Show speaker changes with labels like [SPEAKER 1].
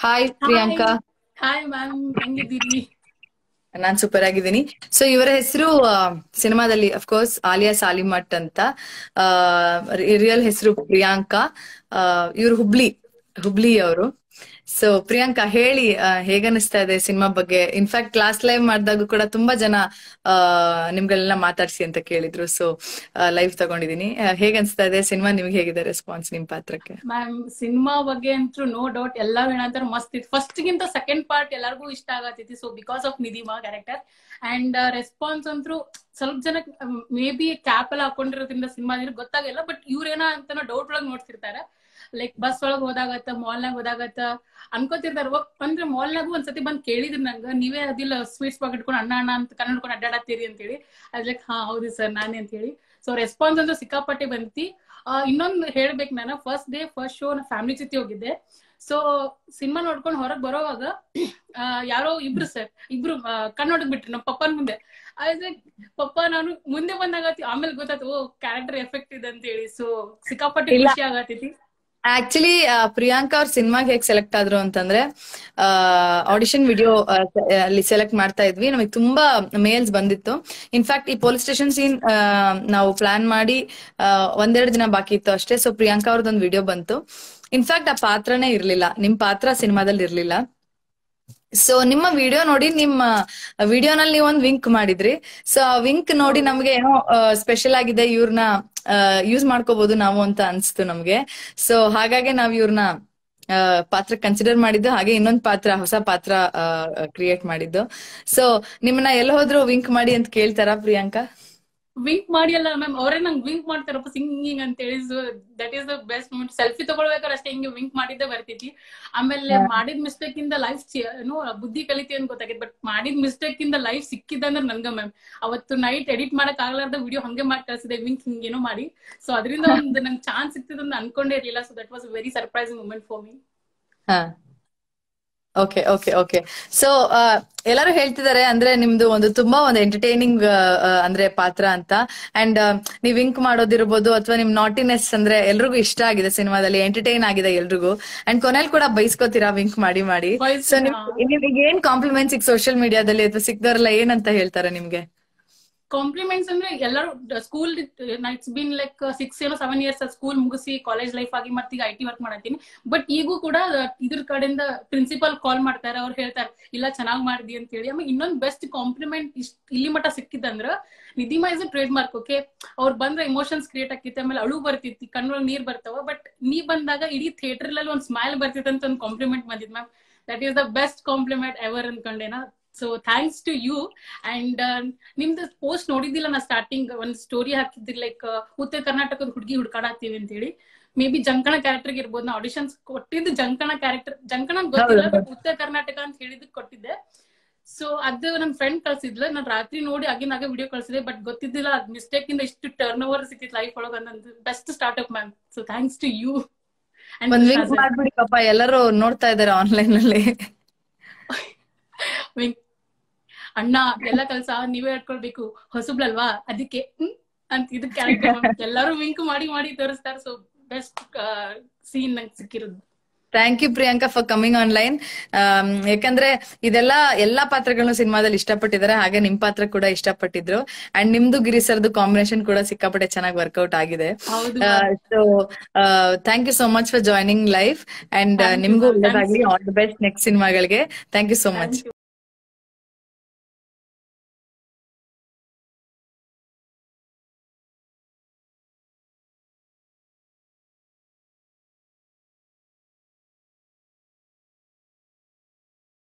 [SPEAKER 1] Hi Priyanka
[SPEAKER 2] hi ma'am ಹೆಂಗಿದ್ದೀರಿ
[SPEAKER 1] ನಾನ್ super ಆಗಿದ್ದೀನಿ ಸೊ ಇವರ ಹೆಸರು ಸಿನಿಮಾದಲ್ಲಿ ಅಫ್ಕೋರ್ಸ್ ಆಲಿಯಾ ಸಾಲಿಮಠ್ ಅಂತ ರಿಯಲ್ ಹೆಸರು ಪ್ರಿಯಾಂಕಾ ಇವ್ರು ಹುಬ್ಳಿ ಹುಬ್ಳಿ ಅವರು ಸೊ ಪ್ರಿಯಾಂಕಾ ಹೇಳಿ ಆ, ಹೇಗನ್ನಿಸ್ತಾ ಇದೆ ಸಿನಿಮಾ ಬಗ್ಗೆ ಇನ್ಫ್ಯಾಕ್ಟ್ ಕ್ಲಾಸ್ ಲೈವ್ ಮಾಡಿದಾಗ ಕೂಡ ತುಂಬಾ ಜನ ಆ ನಿಮ್ಗೆಲ್ಲ ಮಾತಾಡ್ಸಿ ಅಂತ ಕೇಳಿದ್ರು ಸೊ ಲೈವ್ ತಗೊಂಡಿದೀನಿ ಆ, ಹೇಗನ್ಸ್ತಾ ಇದೆ ಸಿನಿಮಾ ನಿಮ್ಗೆ ಹೇಗಿದೆ ರೆಸ್ಪಾನ್ಸ್ ನಿಮ್ ಪಾತ್ರಕ್ಕೆ
[SPEAKER 2] ಮ್ಯಾಮ್ ಸಿನಿಮಾ ಬಗ್ಗೆ ಅಂತೂ ನೋ ಡೌಟ್ ಎಲ್ಲಾರು ಏನಂತಾರ ಮಸ್ತ್ ಇತ್ತು ಫಸ್ಟ್ ಗಿಂತ ಸೆಕೆಂಡ್ ಪಾರ್ಟ್ ಎಲ್ಲರಿಗೂ ಇಷ್ಟ ಆಗತೈತಿ so because of Nidhima character and response ಅಂತೂ ಸ್ವಲ್ಪ ಜನ ಮೇ ಬಿ ಕ್ಯಾಪ್ ಎಲ್ಲ ಹಾಕೊಂಡಿರೋದ್ರಿಂದ ಸಿನಿಮಾ ಗೊತ್ತಾಗಿಲ್ಲ ಬಟ್ ಇವ್ರೇನ ಅಂತ ಡೌಟ್ ಒಳಗ್ ನೋಡ್ತಿರ್ತಾರೆ ಲೈಕ್ ಬಸ್ ಒಳಗ್ ಹೋದಾಗತ್ತ ಮಾಲ್ನಾಗ ಹೋದಾಗತ್ತ ಅನ್ಕೋತಿರ್ತಾರ ಒ- ಅಂದ್ರೆ ಮಾಲ್ನಾಗೂ ಒಂದ್ಸತಿ ಬಂದ್ ಕೇಳಿದ್ರು ನಂಗ ನೀವೇ ಅದಿಲ್ಲ ಸ್ವೀಟ್ಸ್ ಬಾಗ್ ಇಟ್ಕೊಂಡು ಅಣ್ಣ ಅಣ್ಣ ಅಂತ ಕನ್ನಡ ಹಿಡ್ಕೊಂಡು ಅಡ್ಡಾಡತ್ತೀರಿ ಅಂತೇಳಿ ಅದ್ ಲೈಕ್ ಹಾ ಹೌದು ಸರ್ ನಾನೇ ಅಂತ ಹೇಳಿ ಸೊ ರೆಸ್ಪಾನ್ಸ್ ಅಂತೂ ಸಿಕ್ಕಾಪಟ್ಟೆ ಬಂತಿ ಇನ್ನೊಂದು ಹೇಳ್ಬೇಕು ನಾನು ಫಸ್ಟ್ ಡೇ ಫಸ್ಟ್ ಶೋ ನಾ ಫ್ಯಾಮಿಲಿ ಜೊತೆ ಹೋಗಿದ್ದೆ ಸೊ ಸಿನಿಮಾ ನೋಡ್ಕೊಂಡು ಹೊರಗ್ ಬರೋವಾಗ ಆ, ಯಾರೋ ಇಬ್ರು ಸರ್ ಇಬ್ರು ಕಣ್ ನೋಡಕ್ ಬಿಟ್ರಿ ನಮ್ಮ ಪಪ್ಪನ್ ಮುಂದೆ ಅದೇ ಪಪ್ಪ ನಾನು ಮುಂದೆ ಬಂದಾಗತಿ ಆಮೇಲೆ ಗೊತ್ತಾಯ್ತು ಓ ಕ್ಯಾರೆಕ್ಟರ್ ಎಫೆಕ್ಟ್ ಇದೆ ಅಂತ ಹೇಳಿ ಸೊ ಸಿಕ್ಕಾಪಟ್ಟೆ
[SPEAKER 1] ಇಲ್ಲ.
[SPEAKER 2] ಖುಷಿ ಆಗತೈತಿ
[SPEAKER 1] ಆಕ್ಚುಲಿ ಪ್ರಿಯಾಂಕಾ ಅವ್ರ ಸಿನಿಮಾಗೆ ಹೇಗ್ ಸೆಲೆಕ್ಟ್ ಆದ್ರು ಅಂತಂದ್ರೆ ಆಡಿಷನ್ ವಿಡಿಯೋ ಅಲ್ಲಿ ಸೆಲೆಕ್ಟ್ ಮಾಡ್ತಾ ಇದ್ವಿ ನಮಗೆ ತುಂಬಾ ಮೇಲ್ಸ್ ಬಂದಿತ್ತು ಇನ್ಫ್ಯಾಕ್ಟ್ ಈ ಪೊಲೀಸ್ ಸ್ಟೇಷನ್ ಸೀನ್ ನಾವು ಪ್ಲಾನ್ ಮಾಡಿ ಆ, ಒಂದೆರಡು ದಿನ ಬಾಕಿ ಇತ್ತು ಅಷ್ಟೇ ಸೊ ಪ್ರಿಯಾಂಕಾ ಅವ್ರದ್ದೊಂದು ವಿಡಿಯೋ ಬಂತು ಇನ್ಫ್ಯಾಕ್ಟ್ ಆ ಪಾತ್ರನೇ ಇರ್ಲಿಲ್ಲ ನಿಮ್ ಪಾತ್ರ ಸಿನಿಮಾದಲ್ಲಿ ಇರ್ಲಿಲ್ಲ ಸೊ ನಿಮ್ಮ ವಿಡಿಯೋ ನೋಡಿ ನಿಮ್ಮ ವಿಡಿಯೋನಲ್ಲಿ ನೀವು ಒಂದು ವಿಂಕ್ ಮಾಡಿದ್ರಿ ಸೊ ಆ ವಿಂಕ್ ನೋಡಿ ನಮ್ಗೆ ಏನೋ ಸ್ಪೆಷಲ್ ಆಗಿದೆ ಇವ್ರನ್ನ ಯೂಸ್ ಮಾಡ್ಕೋಬಹುದು ನಾವು ಅಂತ ಅನ್ಸ್ತು ನಮ್ಗೆ ಸೊ ಹಾಗಾಗಿ ನಾವ್ ಇವ್ರನ್ನ ಪಾತ್ರ ಕನ್ಸಿಡರ್ ಮಾಡಿದ್ದು ಹಾಗೆ ಇನ್ನೊಂದ್ ಪಾತ್ರ ಹೊಸ ಪಾತ್ರ ಕ್ರಿಯೇಟ್ ಮಾಡಿದ್ದು ಸೊ ನಿಮ್ಮನ್ನ ಎಲ್ಲಿ ಹೋದ್ರು ವಿಂಕ್ ಮಾಡಿ ಅಂತ ಕೇಳ್ತಾರಾ ಪ್ರಿಯಾಂಕಾ
[SPEAKER 2] ವಿಂಕ್ ಮಾಡಿ ಅಲ್ಲ ಮ್ಯಾಮ್ ಅವರೇ ನಂಗೆ ವಿಂಕ್ ಮಾಡ್ತಾರಪ್ಪ ಸಿಂಗಿಂಗ್ ಅಂತ ಹೇಳಿ so that is the best moment selfie ತಗೊಳ್ಬೇಕಾದ್ರೆ ಅಷ್ಟೇ ಹಿಂಗೆ ವಿಂಕ್ ಮಾಡಿದ್ದೆ ಬರ್ತೈತಿ ಆಮೇಲೆ ಮಾಡಿದ ಮಿಸ್ಟೇಕ್ ಇಂದ ಲೈಫ್ ಏನೋ ಬುದ್ಧಿ ಕಲಿತಿ ಅಂತ ಗೊತ್ತಾಗೈತೆ ಬಟ್ ಮಾಡಿದ ಮಿಸ್ಟೇಕ್ ಇಂದ ಲೈಫ್ ಸಿಕ್ಕಿದಂದ್ರೆ ನನ್ಗ ಮ್ಯಾಮ್ ಅವತ್ತು ನೈಟ್ ಎಡಿಟ್ ಮಾಡಕ್ ಆಗ್ಲಾರ್ದ ವಿಡಿಯೋ ಹಂಗೆ ಮಾಡಿ ಕಳ್ಸಿದೆ ವಿಂಕ್ ಹಿಂಗೇನೋ ಮಾಡಿ ಸೊ ಅದರಿಂದ ಒಂದು ನಂಗೆ ಚಾನ್ಸ್ ಸಿಕ್ತಿದೆ ಅಂತ ಅನ್ಕೊಂಡೇ ಇರ್ಲಿಲ್ಲ so that was very surprising moment for me
[SPEAKER 1] ಹಾ ಓಕೆ ಓಕೆ ಓಕೆ ಸೊ ಎಲ್ಲರೂ ಹೇಳ್ತಿದ್ದಾರೆ ಅಂದ್ರೆ ನಿಮ್ದು ಒಂದು ತುಂಬಾ ಒಂದು ಎಂಟರ್ಟೈನಿಂಗ್ ಅಂದ್ರೆ ಪಾತ್ರ ಅಂತ ಅಂಡ್ ನೀವ್ ವಿಂಕ್ ಮಾಡೋದಿರ್ಬೋದು ಅಥವಾ ನಿಮ್ ನಾಟಿನೆಸ್ ಅಂದ್ರೆ ಎಲ್ರಿಗೂ ಇಷ್ಟ ಆಗಿದೆ ಸಿನಿಮಾದಲ್ಲಿ ಎಂಟರ್ಟೈನ್ ಆಗಿದೆ ಎಲ್ರಿಗೂ ಅಂಡ್ ಕೊನೆಯಲ್ಲಿ ಕೂಡ ಬೈಸ್ಕೋತೀರಾ ವಿಂಕ್ ಮಾಡಿ ಮಾಡಿ ಸೊ ನಿಮ್ಗೆ ಏನ್ ಕಾಂಪ್ಲಿಮೆಂಟ್ಸ್ ಈಗ ಸೋಷಿಯಲ್ ಮೀಡಿಯಾದಲ್ಲಿ ಅಥವಾ ಸಿಕ್ದವ್ರೆಲ್ಲ ಏನಂತ ಹೇಳ್ತಾರೆ ನಿಮ್ಗೆ
[SPEAKER 2] ಕಾಂಪ್ಲಿಮೆಂಟ್ಸ್ ಅಂದ್ರೆ ಎಲ್ಲರೂ school it's been like six ಏನೋ ಸೆವೆನ್ ಇಯರ್ಸ್ ಸ್ಕೂಲ್ ಮುಗಿಸಿ ಕಾಲೇಜ್ ಲೈಫ್ ಆಗಿ ಮತ್ತೆ ಈಗ ಐ ಟಿ ವರ್ಕ್ ಮಾಡತ್ತೀನಿ ಬಟ್ ಈಗೂ ಕೂಡ ಇದ್ರ ಕಡೆಯಿಂದ ಪ್ರಿನ್ಸಿಪಲ್ ಕಾಲ್ ಮಾಡ್ತಾರೆ ಅವ್ರು ಹೇಳ್ತಾರೆ ಇಲ್ಲ ಚೆನ್ನಾಗ್ ಮಾಡಿದಿ ಅಂತ ಹೇಳಿ ಆಮೇಲೆ ಇನ್ನೊಂದು ಬೆಸ್ಟ್ ಕಾಂಪ್ಲಿಮೆಂಟ್ ಇಷ್ಟ ಇಲ್ಲಿ ಮಟ್ಟ ಸಿಕ್ಕಿದಂದ್ರ Nidhima is trademark okay ಅವ್ರು ಬಂದ್ರೆ ಇಮೋಷನ್ಸ್ ಕ್ರಿಯೇಟ್ ಆಕಿತ್ತು ಆಮೇಲೆ ಅಳು ಬರ್ತಿತ್ತು ಕಣ್ಣೊಳಗೆ ನೀರ್ ಬರ್ತಾವ ಬಟ್ ನೀ ಬಂದಾಗ ಇಡೀ ಥಿಯೇಟರ್ ಅಲ್ಲಿ ಒಂದ್ ಸ್ಮೈಲ್ ಬರ್ತಿತ್ತು ಅಂತ ಒಂದು ಕಾಂಪ್ಲಿಮೆಂಟ್ ಬಂದಿದ್ ma'am that is the best compliment ever ಅನ್ಕೊಂಡೇನಾ so thanks to you and ನಿಮ್ದು ಪೋಸ್ಟ್ ನೋಡಿದ್ದಿಲ್ಲ ನಾ ಸ್ಟಾರ್ಟಿಂಗ್ ಒಂದ್ ಸ್ಟೋರಿ ಹಾಕಿದ್ರಿ ಲೈಕ್ ಉತ್ತರ ಕರ್ನಾಟಕದ ಹುಡುಗಿ ಹುಡ್ಕಾಡತ್ತೀವಿ ಅಂತ ಹೇಳಿ ಮೇ ಬಿ ಜಂಕಣ ಕ್ಯಾರೆಕ್ಟರ್ ಇರ್ಬೋದು ನಾ ಆಡಿಷನ್ಸ್ ಕೊಟ್ಟಿದ್ದು ಜಂಕಣ ಕ್ಯಾರೆಕ್ಟರ್ ಜಂಕಣ ಅಂತ ಗೊತ್ತಿಲ್ಲ ಬಟ್ ಉತ್ತರ ಕರ್ನಾಟಕ ಅಂತ ಹೇಳಿದಕ್ಕೆ ಕೊಟ್ಟಿದ್ದೆ ಸೊ ಅದು ನನ್ ಫ್ರೆಂಡ್ ಕಳ್ಸಿದ್ಲು ನಾನ್ ರಾತ್ರಿ ನೋಡಿ ಆಗಿನ ಆಗ ವಿಡಿಯೋ ಕಳ್ಸಿದೆ ಬಟ್ ಗೊತ್ತಿದ್ದಿಲ್ಲ ಅದ್ ಮಿಸ್ಟೇಕ್ ಇಂದ ಇಷ್ಟು ಟರ್ನ್ ಓವರ್ ಸಿಕ್ಕಿತ್ತು ಲೈಫ್ ಒಳಗೆ ಅನ್ನೋದು best startup ma'am so thanks to you
[SPEAKER 1] ಒಂದ್ ವಿಂಕ್ ಮಾಡ್ಬಿಡಿ ಪಾಪ ಎಲ್ಲರೂ ನೋಡ್ತಾ ಇದಾರೆ ಆನ್ಲೈನ್ ಅಲ್ಲಿ
[SPEAKER 2] ಅಣ್ಣ ಎಲ್ಲ ಕೆಲ್ಸ ನೀವೇ ಹೇಳ್ಕೊಳ್ಬೇಕು ಹೊಸಬ್ಳಲ್ವಾ ಅದಕ್ಕೆ ಹ್ಮ್ ಅಂತ ಇದು ಕ್ಯಾರೆಕ್ಟರ್ ಎಲ್ಲರೂ ವಿಂಕ್ ಮಾಡಿ ಮಾಡಿ ತೋರಿಸ್ತಾರೆ ಸೊ ಬೆಸ್ಟ್ ಸೀನ್ ನಂಗೆ ಸಿಕ್ಕಿರೋದು
[SPEAKER 1] thank you Priyanka for coming online ಯಾಕಂದ್ರೆ ಇದೆಲ್ಲ ಎಲ್ಲಾ ಪಾತ್ರಗಳನ್ನು ಸಿನಿಮಾದಲ್ಲಿ ಇಷ್ಟಪಟ್ಟಿದ್ದಾರೆ ಹಾಗೆ ನಿಮ್ ಪಾತ್ರ ಕೂಡ ಇಷ್ಟಪಟ್ಟಿದ್ರು ಅಂಡ್ ನಿಮ್ದು ಗಿರಿ ಸರ್ದು ಕಾಂಬಿನೇಷನ್ ಕೂಡ ಸಿಕ್ಕಾಪಟ್ಟೆ ಚೆನ್ನಾಗಿ ವರ್ಕೌಟ್ ಆಗಿದೆ
[SPEAKER 2] ಹೌದು
[SPEAKER 1] so thank you so much for joining life and
[SPEAKER 2] Thank you,
[SPEAKER 1] ನಿಮ್ಗೂ
[SPEAKER 2] ma'am.
[SPEAKER 1] ಒಳ್ಳೇದಾಗ್ಲಿ ಆಲ್ ದ ಬೆಸ್ಟ್ ನೆಕ್ಸ್ಟ್ ಸಿನಿಮಾಗಳಿಗೆ thank you so much
[SPEAKER 2] Thank you.